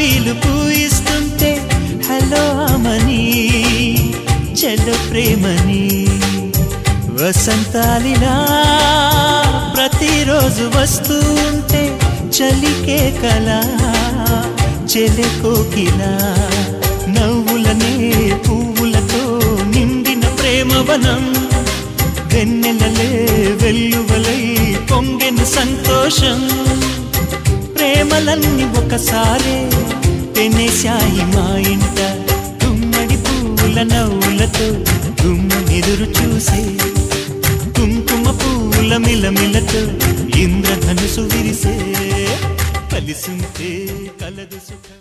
పిలుపు ఇస్తుంటే హలో అమని చెల్లు ప్రేమని వసంతాలిలా ప్రతిరోజు వస్తూ ఉంటే చలికే కల చెలె కోకిలా నవ్వులనే పువ్వులతో నిండిన ప్రేమవనం వెన్నెలలే వెల్లువలై పొంగెను సంతోషం ప్రేమలన్నీ ఒకసారే పెనేశాయి మా ఇంట గుమ్మడి పువ్వుల నవ్వులతో గుమ్మెదురు చూసే కుంకుమ పువ్వుల మిలమిలతో ఇంద్రధనుసు విరిసే కలిసుంటే కలదు సుఖం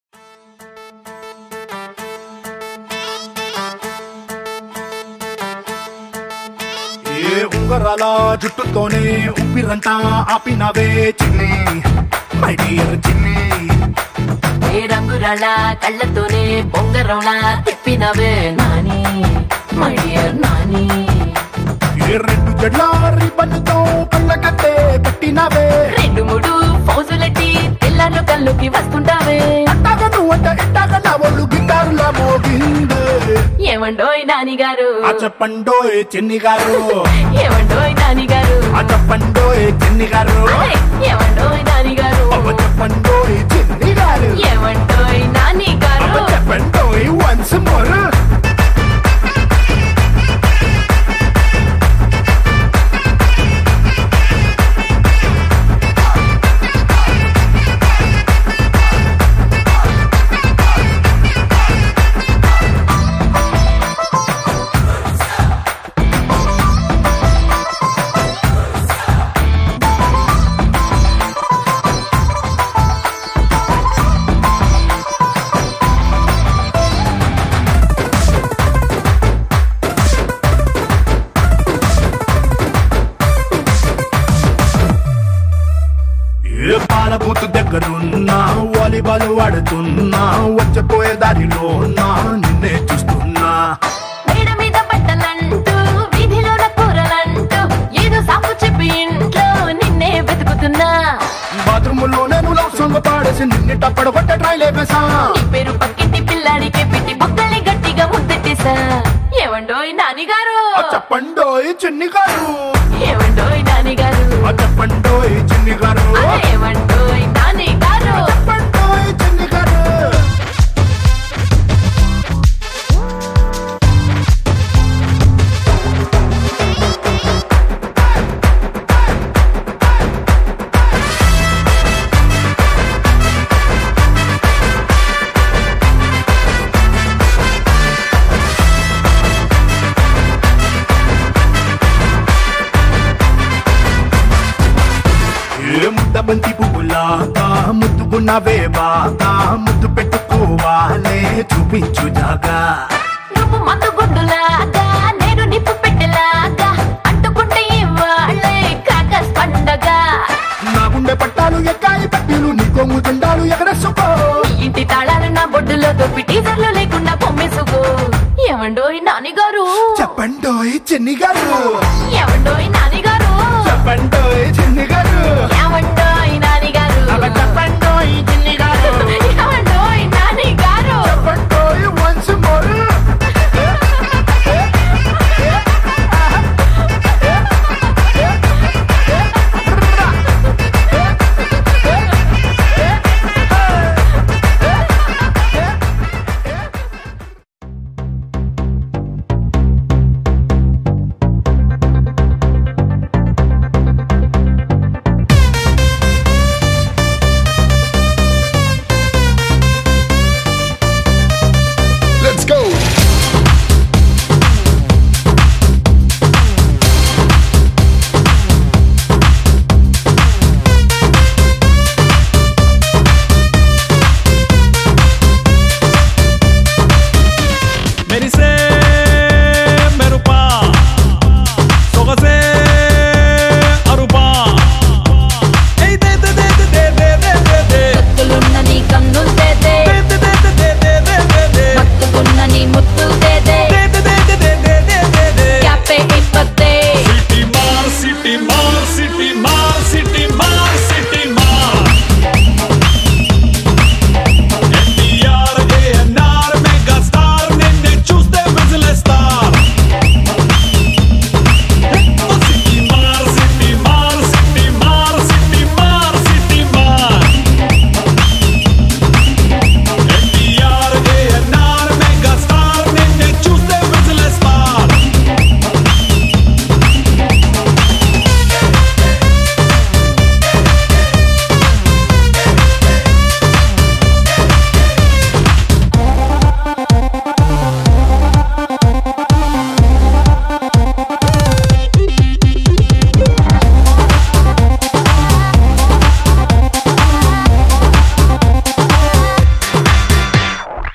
ఏ ఉంగరాల జుట్టుతోనే ఉప్పిరంతా ఆపినవే చిన్ని మై డియర్ చిన్ని ఏ రంగురాళ్ళ కళ్ళతోనే బొంగరంలా తిప్పినవే నాని మై డియర్ నాని ఏ రెండు జడ్ల రిబ్బన్తో కళ్ళకట్టే కట్టినవే రెండు మూడు ఫౌజులెట్టి తెల్లార్లు కల్లుకి వస్తుంటావే అట్టాగ నువ్వంట ఇట్టాగ నా ఒళ్ళు గిటారులా మోగిందే ఏమండోయ్ నాని గారు ఆ చెప్పండోయ్ చిన్ని గారు ఏమండోయ్ నాని గారు ఆ చెప్పండోయ్ చిన్ని గారు అరే, ఏమండోయ్ నాని గారు అవ్వ చెప్పండోయ్ చిన్ని గారు ఏమండోయ్ నాని గారు అవ్వ చెప్పండోయ్ వన్స్ మోర్ ఏ పాల బూత్ దగ్గరున్నా వాలీబాల్ ఆడుతున్నా వచ్చపోయే దారిలో నా నిన్నే చూస్తున్నా మేడ మీద బట్టలంటూ వీధిలోన కూరలంటూ ఏదో సాకు చెప్పి ఇంట్లో నిన్నే వెతుకుతున్నా బాత్రూమ్ లో నేను లవ్ సాంగ్ పాడేసి నిన్ను టప్పడ కొట్ట ట్రై లేపేసా నీ పేరు పక్కింటి పిల్లాడికే పెట్టి బొక్కల్ని గట్టిగా ముద్దెట్టేశా ఏమండోయ్ నాని గారు ఆ చెప్పండోయ్ చిన్ని గారు ఏమండోయ్ నాని గారు ఆ చెప్పండోయ్ చిన్ని గారు అరే, ఏమండోయ్ నాని గారు చెప్పండోయ్ చిన్ని గారు ఏ ముద్ద బంతి పువ్వులాగా ముద్దుకున్నవే బాగా ముద్దు పెట్టుకోవాలే చూపించు జాగా నువ్వు మందు గుడ్డులాగా నేను నిప్పు పెట్టెలాగా అంటుకుంటే ఇవాళ్ళే క్రాకర్స్ పండగ నా గుండె పట్టాలు ఎక్కాయి పట్టీలు నీ కొంగు జెండాలు ఎగరేసుకో ఈ ఇంటి తాళాలు నా బొడ్డులో దొప్పి టీజర్లు లేకుండా పొమ్మేసుకో ఏమండోయ్ నాని గారు చెప్పండోయ్ చిన్ని గారు ఏమండోయ్ నాని గారు చెప్పండోయ్ చిన్ని గారు ఏమండోయ్ నాని గారు అవ చెప్పండోయ్ చిన్ని గారు ఏమండోయ్ నాని గారు చెప్పండోయ్ వన్స్ మోర్ ఏ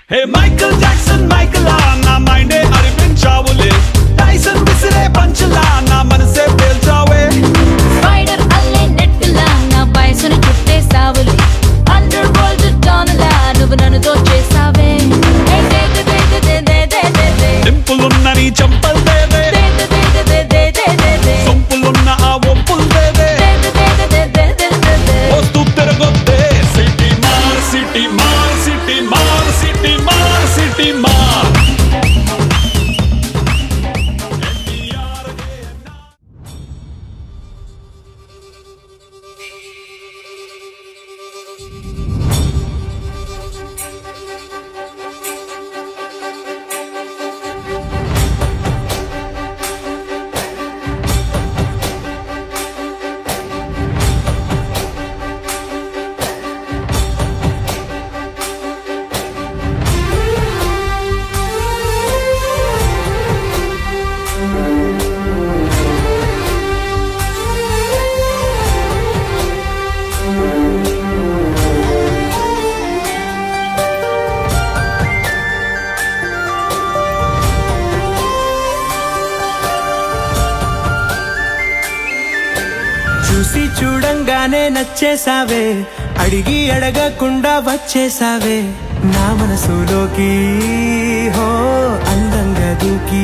హే మైకల్ జాక్సన్ మైకల్ నా మైండే అరిపించావులే టైసన్ విసిరే పంచలా నా మనసే పేల్చావే స్పైడర్ అల్లే నెట్టులా నా వయసును చుట్టేసావులే అండర్ వరల్డ్ డాన్లా నువ్వు నన్ను దోచేసావే ఏ దే దే దే దే దే దే దే దే. డింపులున్న నీ చంపల్ దేదే దే దే దే దే దే దే దే దే. సొంపులున్న ఆ ఒప్పుల్ దేదే దే దే దే దే దే దే దే దే. వస్తూ తిరగొద్దే సిటీ మార్ సిటీ మార్ సిటీ మార్ సిటీ మార్ సిటీ మార్ చూసి చూడంగానే నచ్చేసావే అడిగి అడగకుండా వచ్చేసావే నా మనసులోకి హో అందంగా దూకి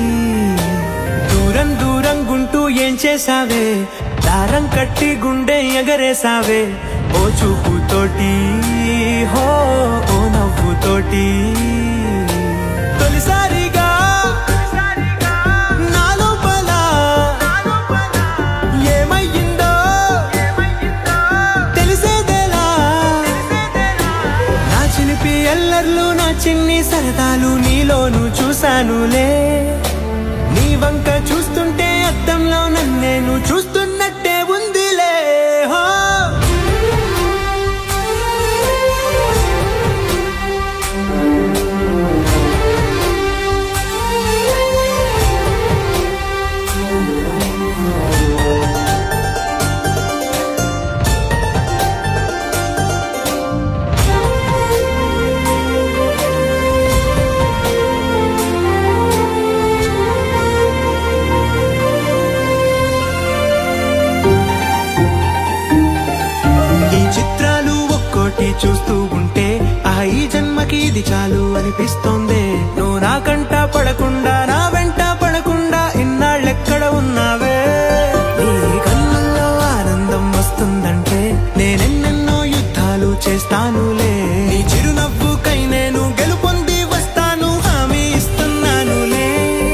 దూరం దూరం గుంటూ ఏం చేసావే దారం కట్టి గుండె ఎగరేసావే ఓ చూపుతోటి హో ఓ నవ్వుతోటి తొలిసారిగా నా లోపల ఏమయ్యిందో తెలిసేదేలా నా చిలిపి ఎల్లర్లు నా చిన్ని సరదాలు నీలోను చూశానులే నీ వంక చూస్తుంటే అద్దంలో నన్నేను చూస్తున్నట్టే ఉందిలే హో ఈ చిత్రాలు ఒక్కోటి చూస్తూ ఉంటే ఆ ఈ జన్మకి ఇది చాలు అనిపిస్తోంది నువ్వు నా కంట పడకుండా నా వెంట పడకుండా ఇన్నాళ్ళెక్కడ ఉన్నావే నీ కళ్ళల్లో ఆనందం వస్తుందంటే నేనెన్నెన్నో యుద్ధాలు చేస్తానులే నీ చిరునవ్వుకై నేను గెలుపొంది వస్తాను హామీ ఇస్తున్నానులే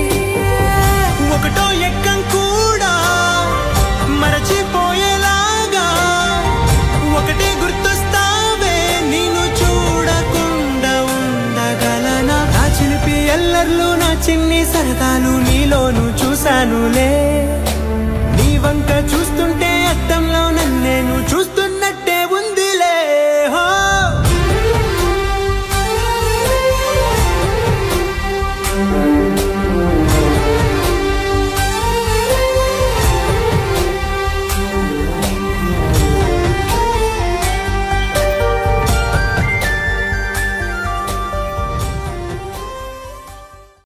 ఒకటో ఎక్కం కూడా మరచిపోయేలాగా ఒకటే గుర్తొస్తావే నేను చూడకుండా ఉండగలనా నా చిలిపి ఎల్లర్లు నా చిన్ని సరదాలు నీలోను చూశానులే నీ వంక చూస్తుంటే అద్దంలో నన్నేను చూస్తూ